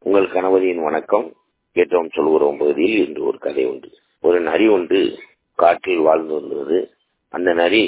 உங்கள் கணவரின் வணக்கம் கேட்டோம் சொல்கிறோம் பகுதியில் இன்று ஒரு கதை உண்டு ஒரு நரி ஒன்று காட்டில் வாழ்ந்து வந்தது அந்த நரி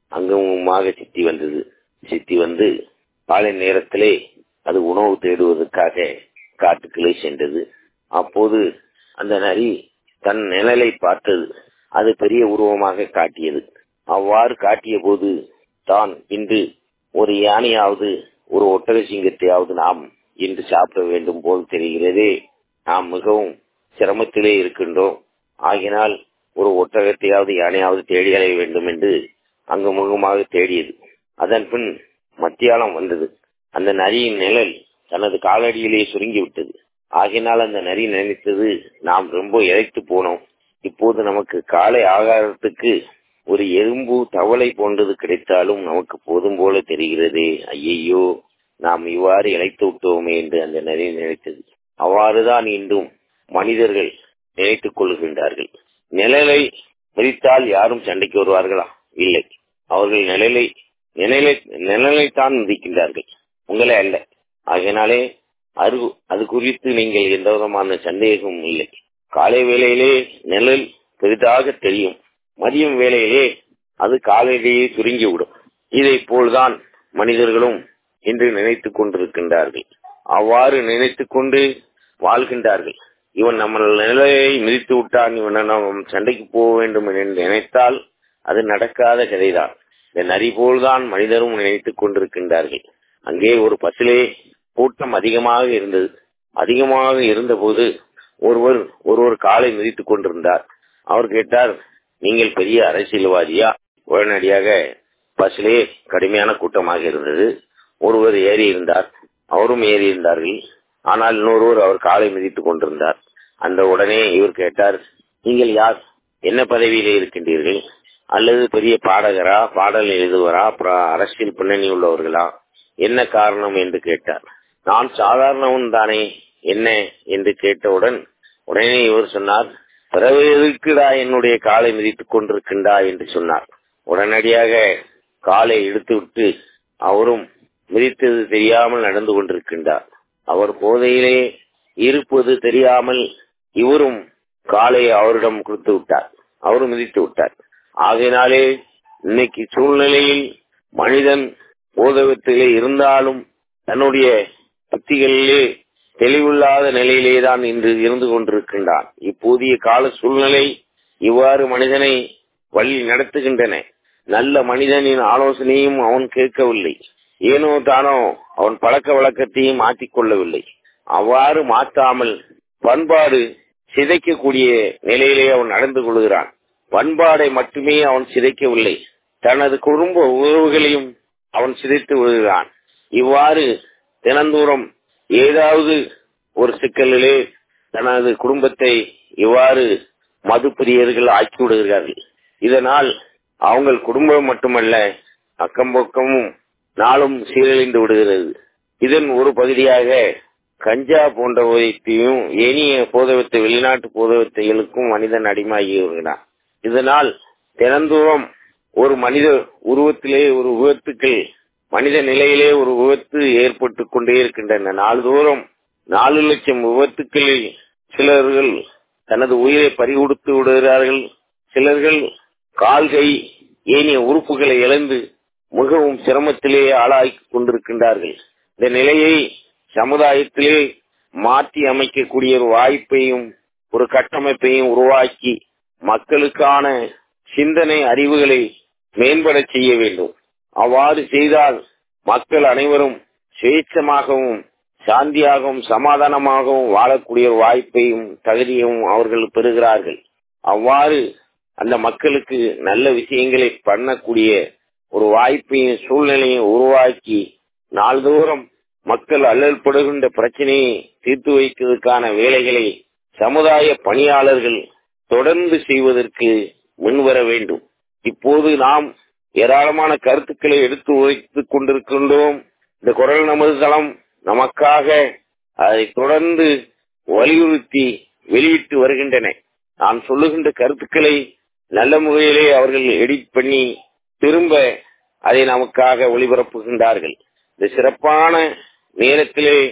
அங்கமாக சித்தி வந்தது சித்தி வந்து காலை நேரத்திலே அது உணவு தேடுவதற்காக காட்டுக்குள்ளே சென்றது அப்போது அந்த நரி தன் நிழலை பார்த்தது அது பெரிய உருவமாக காட்டியது அவ்வாறு காட்டிய போது தான் இன்று ஒரு யானையாவது ஒரு ஒட்டக சிங்கத்தையாவது நாம் இன்று சாப்பிட வேண்டும் போல் தெரிகிறதே நாம் மிகவும் சிரமத்திலே இருக்கின்றோம் ஆகினால் ஒரு ஒட்டகத்தையாவது யானையாவது தேடி அலைய வேண்டும் என்று அங்கு முகமாக தேடியது அதன் பின் மத்தியாலம் வந்தது அந்த நரியின் நிழல் தனது காலடியிலே சுருங்கி விட்டது ஆகினால் அந்த நரி நினைத்தது நாம் ரொம்ப இழைத்து போனோம் இப்போது நமக்கு காலை ஆகாரத்துக்கு ஒரு எறும்பு தவளை போன்றது கிடைத்தாலும் நமக்கு போதும் போல தெரிகிறதே ஐயையோ நாம் இவ்வாறு இழைத்து விட்டோமே என்று அந்த நரி நினைத்தது அவ்வாறுதான் இன்றும் மனிதர்கள் நினைத்துக் கொள்கின்றார்கள் நிழலை மிதித்தால் யாரும் சண்டைக்கு வருவார்களா இல்லை அவர்கள் நிழலை நிழலை நிழலைத்தான் மிதிக்கின்றார்கள் உங்களே அல்ல ஆகையினாலே அது அது குறித்து நீங்கள் எந்த விதமான சந்தேகமும் இல்லை காலை வேளையிலே நிழல் பெரிதாக தெரியும் மதியம் வேளையிலே அது காலையிலேயே சுருங்கிவிடும் இதை போல்தான் மனிதர்களும் இன்று நினைத்துக் கொண்டிருக்கின்றார்கள் அவ்வாறு நினைத்துக் கொண்டு வாழ்கின்றார்கள் இவன் நம்ம நிலையை மிதித்து விட்டான் இவன் நாம் சண்டைக்கு போக வேண்டும் என்று நினைத்தால் அது நடக்காத கதைதான் இந்த நரி போல்தான் மனிதரும் நினைத்துக் கொண்டிருக்கின்றார்கள் அங்கே ஒரு பஸ்ஸிலே கூட்டம் அதிகமாக இருந்தது அதிகமாக இருந்தபோது ஒருவர் ஒருவர் காலை மிதித்துக் கொண்டிருந்தார் அவர் கேட்டார் நீங்கள் பெரிய அரசியல்வாதியா உடனடியாக பஸ்ஸிலே கடுமையான கூட்டமாக இருந்தது ஒருவர் ஏறி இருந்தார் அவரும் ஏறி இருந்தார்கள் ஆனால் இன்னொருவர் அவர் காலை மிதித்துக் கொண்டிருந்தார் அந்த உடனே இவர் கேட்டார் நீங்கள் யார் என்ன பதவியிலே இருக்கின்றீர்கள் அல்லது பெரிய பாடகரா பாடல் எழுதுவரா அப்புறம் அரசியல் பின்னணி உள்ளவர்களா என்ன காரணம் என்று கேட்டார் நான் சாதாரணவன் தானே என்ன என்று கேட்டவுடன் உடனே இவர் சொன்னார் பிறகு எதுக்குடா என்னுடைய காலை மிதித்துக் கொண்டிருக்கின்றா என்று சொன்னார் உடனடியாக காலை எடுத்துவிட்டு அவரும் மிதித்தது தெரியாமல் நடந்து கொண்டிருக்கின்றார் அவர் போதையிலே இருப்பது தெரியாமல் இவரும் காலை அவரிடம் கொடுத்து விட்டார் அவரும் மிதித்து விட்டார் ஆகையினாலே இன்னைக்கு சூழ்நிலையில் மனிதன் போதகத்திலே இருந்தாலும் தன்னுடைய புத்திகளிலே தெளிவில்லாத நிலையிலே தான் இன்று இருந்து கொண்டிருக்கின்றான் இப்போதைய கால சூழ்நிலை இவ்வாறு மனிதனை வழி நடத்துகின்றன நல்ல மனிதனின் ஆலோசனையும் அவன் கேட்கவில்லை ஏனோ தானோ அவன் பழக்க வழக்கத்தையும் மாற்றிக் கொள்ளவில்லை அவ்வாறு மாற்றாமல் பண்பாடு சிதைக்கக்கூடிய நிலையிலே அவன் நடந்து கொள்கிறான் பண்பாடை மட்டுமே அவன் சிதைக்கவில்லை தனது குடும்ப உறவுகளையும் அவன் சிதைத்து விடுகிறான் இவ்வாறு தினந்தோறும் ஏதாவது ஒரு சிக்கலிலே தனது குடும்பத்தை இவ்வாறு மது பிரியர்கள் ஆக்கி விடுகிறார்கள் இதனால் அவங்க குடும்பம் மட்டுமல்ல அக்கம் பக்கமும் நாளும் சீரழிந்து விடுகிறது இதன் ஒரு பகுதியாக கஞ்சா போன்றவற்றையும் ஏனிய போதவத்தை வெளிநாட்டு போதவத்தைகளுக்கும் மனிதன் அடிமாகி வருகிறான் இதனால் தினந்தோறும் ஒரு மனித உருவத்திலே ஒரு விபத்துக்கள் மனித நிலையிலே ஒரு விபத்து ஏற்பட்டு கொண்டே இருக்கின்றன நாள்தோறும் நாலு லட்சம் விபத்துக்களில் சிலர்கள் தனது உயிரை பறிகொடுத்து விடுகிறார்கள் சிலர்கள் கால்கை ஏனிய உறுப்புகளை இழந்து மிகவும் சிரமத்திலே ஆளாகி கொண்டிருக்கின்றார்கள் இந்த நிலையை சமுதாயத்திலே மாற்றி அமைக்கக்கூடிய ஒரு வாய்ப்பையும் ஒரு கட்டமைப்பையும் உருவாக்கி மக்களுக்கான சிந்தனை அறிவுகளை மேம்பட செய்ய வேண்டும் அவ்வாறு செய்தால் மக்கள் அனைவரும் சுயேட்சமாகவும் சாந்தியாகவும் சமாதானமாகவும் வாழக்கூடிய வாய்ப்பையும் தகுதியும் அவர்கள் பெறுகிறார்கள் அவ்வாறு அந்த மக்களுக்கு நல்ல விஷயங்களை பண்ணக்கூடிய ஒரு வாய்ப்பையும் சூழ்நிலையும் உருவாக்கி நாள்தோறும் மக்கள் அல்லல்படுகின்ற பிரச்சனையை தீர்த்து வைக்கிறதுக்கான வேலைகளை சமுதாய பணியாளர்கள் தொடர்ந்து செய்வதற்கு முன்வர வேண்டும் இப்போது நாம் ஏராளமான கருத்துக்களை எடுத்து உரைத்துக் கொண்டிருக்கின்றோம் இந்த குரல் நமது தளம் நமக்காக அதை தொடர்ந்து வலியுறுத்தி வெளியிட்டு வருகின்றன நான் சொல்லுகின்ற கருத்துக்களை நல்ல முறையிலே அவர்கள் எடிட் பண்ணி திரும்ப அதை நமக்காக ஒளிபரப்புகின்றார்கள் இந்த சிறப்பான நேரத்திலே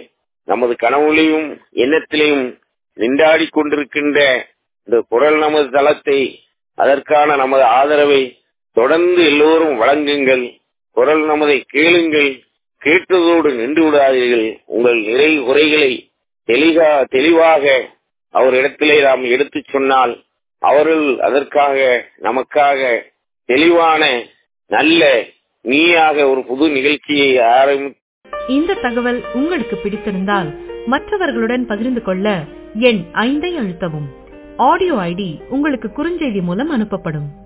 நமது கனவுலையும் எண்ணத்திலையும் நின்றாடி கொண்டிருக்கின்ற இந்த குரல் நமது தளத்தை அதற்கான நமது ஆதரவை தொடர்ந்து எல்லோரும் வழங்குங்கள் குரல் நமதை கேளுங்கள் கேட்டதோடு நின்று விடாதீர்கள் உங்கள் நிறை குறைகளை தெளிவா தெளிவாக அவரிடத்திலே நாம் எடுத்துச் சொன்னால் அவர்கள் அதற்காக நமக்காக தெளிவான நல்ல நீயாக ஒரு புது நிகழ்ச்சியை ஆரம்பி இந்த தகவல் உங்களுக்கு பிடித்திருந்தால் மற்றவர்களுடன் பகிர்ந்து கொள்ள எண் ஐந்தை அழுத்தவும் ஆடியோ ஐடி உங்களுக்கு குறுஞ்செய்தி மூலம் அனுப்பப்படும்